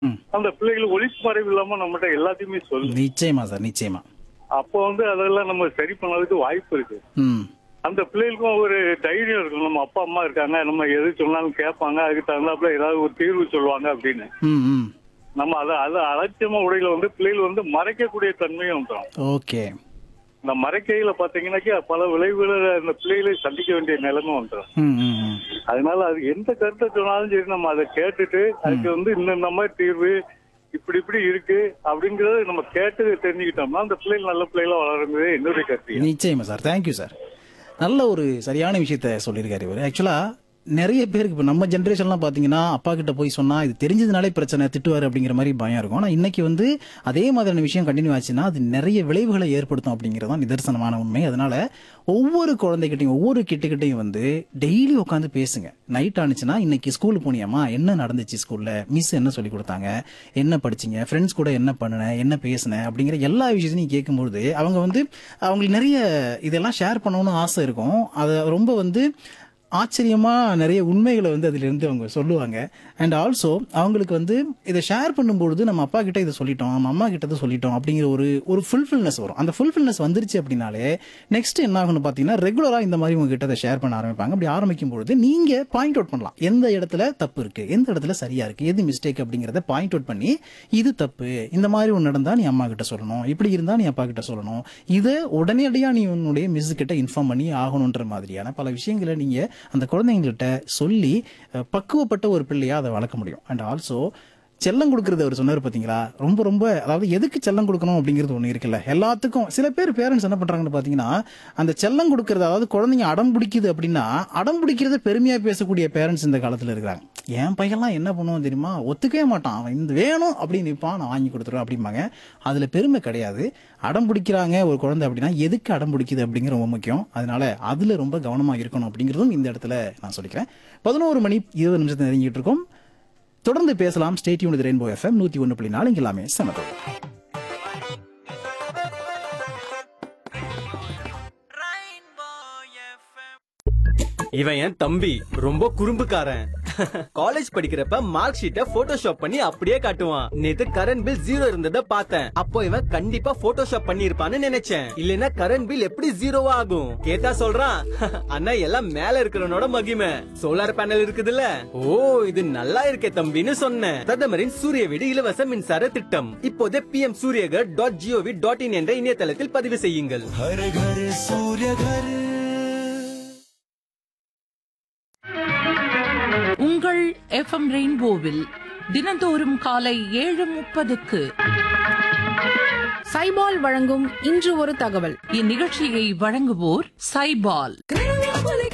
ம். அந்த பிள்ளைகள் ஒளிமறைவு இல்லாம நம்மகிட்ட எல்லாத்தையுமே சொல்லு நிச்சயமா சார் நிச்சயமா அப்போ வந்து அதெல்லாம் நம்ம சரி பண்ணதுக்கு வாய்ப்பு இருக்கு ம் அந்த பிள்ளைகளுக்கும் ஒரு தைரியம் இருக்கும் நம்ம அப்பா அம்மா இருக்காங்க நம்ம எது சொன்னாலும் கேட்பாங்க அதுக்கு தகுந்தாப்புல ஏதாவது ஒரு தீர்வு சொல்லுவாங்க அப்படின்னு ம் ம் நம்ம அதை அதை அலட்சியமா உடையில வந்து பிள்ளைகள் வந்து மறைக்கக்கூடிய தன்மையும் வந்துடும் ஓகே இந்த மறைக்கையில பாத்தீங்கன்னாக்கா பல விளைவுகளை அந்த பிள்ளைகளை சந்திக்க வேண்டிய நிலைமை வந்துடும் ம் ம் ம் அதனால அது எந்த கருத்தை சொன்னாலும் சரி நம்ம அதை கேட்டுட்டு அதுக்கு வந்து இந்த இந்த மாதிரி தீர்வு இப்படி இப்படி இருக்கு அப்படிங்கறத நம்ம கேட்டு தெரிஞ்சுக்கிட்டோம்னா அந்த பிள்ளைகள் நல்ல பிள்ளைகளா வளருங்கிறது என்னுடைய கருத்து நிச்சயமா சார் தேங்க்யூ சார் நல்ல ஒரு சரியான விஷயத்த சொல்லியிருக்காரு இவர் ஆக்சுவலாக நிறைய பேருக்கு இப்போ நம்ம ஜென்ரேஷன்லாம் பார்த்தீங்கன்னா அப்பா கிட்ட போய் சொன்னால் இது தெரிஞ்சதுனாலே பிரச்சனை திட்டுவார் அப்படிங்கிற மாதிரி பயம் இருக்கும் ஆனால் இன்னைக்கு வந்து அதே மாதிரியான விஷயம் கண்டினியூ ஆச்சுன்னா அது நிறைய விளைவுகளை ஏற்படுத்தும் அப்படிங்கிறது தான் நிதர்சனமான உண்மை அதனால ஒவ்வொரு குழந்தைகிட்டையும் ஒவ்வொரு கிட்டக்கிட்டையும் வந்து டெய்லி உட்காந்து பேசுங்க நைட் ஆனிச்சுன்னா இன்னைக்கு ஸ்கூல் போனியாமா என்ன நடந்துச்சு ஸ்கூல்ல மிஸ் என்ன சொல்லி கொடுத்தாங்க என்ன படிச்சீங்க ஃப்ரெண்ட்ஸ் கூட என்ன பண்ணுனேன் என்ன பேசினேன் அப்படிங்கிற எல்லா விஷயத்தையும் நீ கேட்கும்போது அவங்க வந்து அவங்களுக்கு நிறைய இதெல்லாம் ஷேர் பண்ணணும்னு ஆசை இருக்கும் அதை ரொம்ப வந்து ஆச்சரியமா நிறைய உண்மைகளை வந்து அதிலிருந்து அவங்க சொல்லுவாங்க அண்ட் ஆல்சோ அவங்களுக்கு வந்து இதை ஷேர் பண்ணும்பொழுது நம்ம அப்பா கிட்ட இதை சொல்லிட்டோம் நம்ம அம்மா கிட்ட இதை சொல்லிட்டோம் அப்படிங்கிற ஒரு ஒரு ஃபுல்ஃபில்னஸ் வரும் அந்த ஃபுல்ஃபில்னஸ் வந்துருச்சு அப்படின்னாலே நெக்ஸ்ட் என்ன ஆகும்னு பார்த்தீங்கன்னா ரெகுலராக இந்த மாதிரி உங்ககிட்ட அதை ஷேர் பண்ண ஆரம்பிப்பாங்க அப்படி ஆரம்பிக்கும் பொழுது நீங்க பாயிண்ட் அவுட் பண்ணலாம் எந்த இடத்துல தப்பு இருக்கு எந்த இடத்துல சரியா இருக்கு எது மிஸ்டேக் அப்படிங்கிறத பாயிண்ட் அவுட் பண்ணி இது தப்பு இந்த மாதிரி ஒன்று நடந்தா நீ அம்மா கிட்ட சொல்லணும் இப்படி இருந்தா நீ அப்பா கிட்ட சொல்லணும் இதை உடனடியாக நீ உன்னுடைய மிஸ் கிட்ட இன்ஃபார்ம் பண்ணி ஆகணுன்ற மாதிரியான பல விஷயங்களை நீங்க அந்த குழந்தைங்கள்ட்ட சொல்லி அஹ், பக்குவப்பட்ட ஒரு பிள்ளையா அதை வளர்க்க முடியும் அண்ட் ஆல்சோ செல்லம் கொடுக்கறது அவர் சொன்னார் பாத்தீங்களா ரொம்ப ரொம்ப அதாவது எதுக்கு செல்லம் கொடுக்கணும் அப்படிங்கிறது ஒண்ணு இருக்குல்ல எல்லாத்துக்கும் சில பேர் பேரண்ட்ஸ் என்ன பண்றாங்கன்னு பாத்தீங்கன்னா அந்த செல்லம் கொடுக்கறது அதாவது குழந்தைங்க அடம் பிடிக்குது அப்படின்னா அடம் பிடிக்கிறத பெருமையா பேசக்கூடிய பேரண்ட்ஸ் இந்த காலத்துல இருக்கிறாங்க என் பையன்லாம் என்ன பண்ணுவான் தெரியுமா ஒத்துக்கவே மாட்டான் அவன் இந்த வேணும் அப்படின்னு நிற்பான் நான் வாங்கி கொடுத்துருவேன் அப்படிம்பாங்க அதுல பெருமை கிடையாது அடம் பிடிக்கிறாங்க ஒரு குழந்தை அப்படின்னா எதுக்கு அடம் பிடிக்குது அப்படிங்கிற ரொம்ப முக்கியம் அதனால அதுல ரொம்ப கவனமா இருக்கணும் அப்படிங்கிறதும் இந்த இடத்துல நான் சொல்லிக்கிறேன் பதினோரு மணி இருபது நிமிஷத்தை நெருங்கிட்டு இருக்கோம் தொடர்ந்து பேசலாம் ஸ்டேட் யூனிட் ரெயின்போ எஃப்எம் நூத்தி ஒன்று புள்ளி நாலு இங்க எல்லாமே சமதம் இவன் என் தம்பி ரொம்ப குறும்புக்காரன் காலேஜ் படிக்கிறப்ப மார்க் ஷீட்டை போட்டோஷாப் பண்ணி அப்படியே காட்டுவான் நேத்து கரண்ட் பில் ஜீரோ இருந்ததை பார்த்தேன் அப்போ இவன் கண்டிப்பா போட்டோஷாப் பண்ணி இருப்பான்னு நினைச்சேன் இல்லனா கரண்ட் பில் எப்படி ஜீரோவா ஆகும் கேட்டா சொல்றான் அண்ணா எல்லாம் மேல இருக்கிறவனோட மகிமை சோலார் பேனல் இருக்குதுல்ல ஓ இது நல்லா இருக்கே தம்பின்னு சொன்னேன் பிரதமரின் சூரிய வீடு இலவச மின்சார திட்டம் இப்போதே PM Suryaghar dot GOV dot in என்ற இணையதளத்தில் பதிவு செய்யுங்கள் हर घर सूर्य घर உங்கள் எஃப்எம் ரெயின்போவில் தினந்தோறும் காலை ஏழு முப்பதுக்கு சைபால் வழங்கும் இன்று ஒரு தகவல் இந்நிகழ்ச்சியை வழங்குவோர் சைபால்